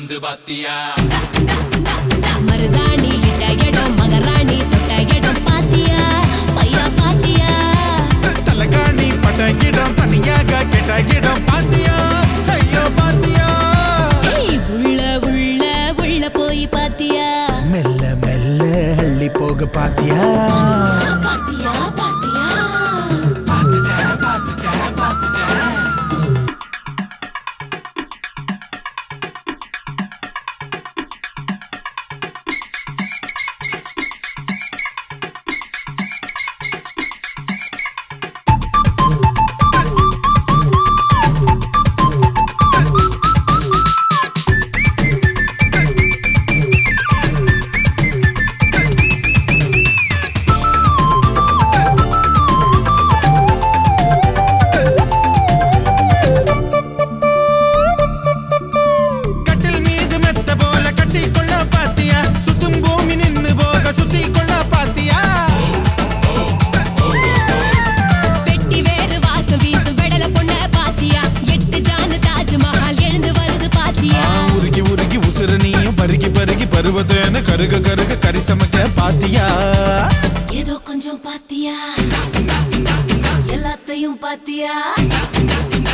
வந்து பாத்தியா மருதாணி இட்ட இடம் மகராணி தொட்ட இடம் பாத்தியா பையா பாத்தியா தலகாணி பட்ட இடம் தனியாக கெட்ட இடம் பாத்தியா ஐயோ பாத்தியா ஏய் உள்ள உள்ள உள்ள போய் பாத்தியா மெல்ல மெல்ல அள்ளி போக பாத்தியா பாத்தியா பாத்தியா கட்டில் மீது மெத்த போல கட்டி கொள்ள பாத்தியா சுத்தும் பூமி நின்னு போக சுத்தி கொள்ள பாத்தியா பெட்டி வேறு வாசம் வீசும் வெடல பொண்ண பாத்தியா எட்டு ஜானு தாஜ்மஹால் எழுந்து வருது பாத்தியா உருகி உருகி உசுர நீயும் பருகி பருகி பருவதேன்னு கருக கருக கறி சமைக்க பாத்தியா ஏதோ கொஞ்சம் பாத்தியா எல்லாத்தையும் பாத்தியா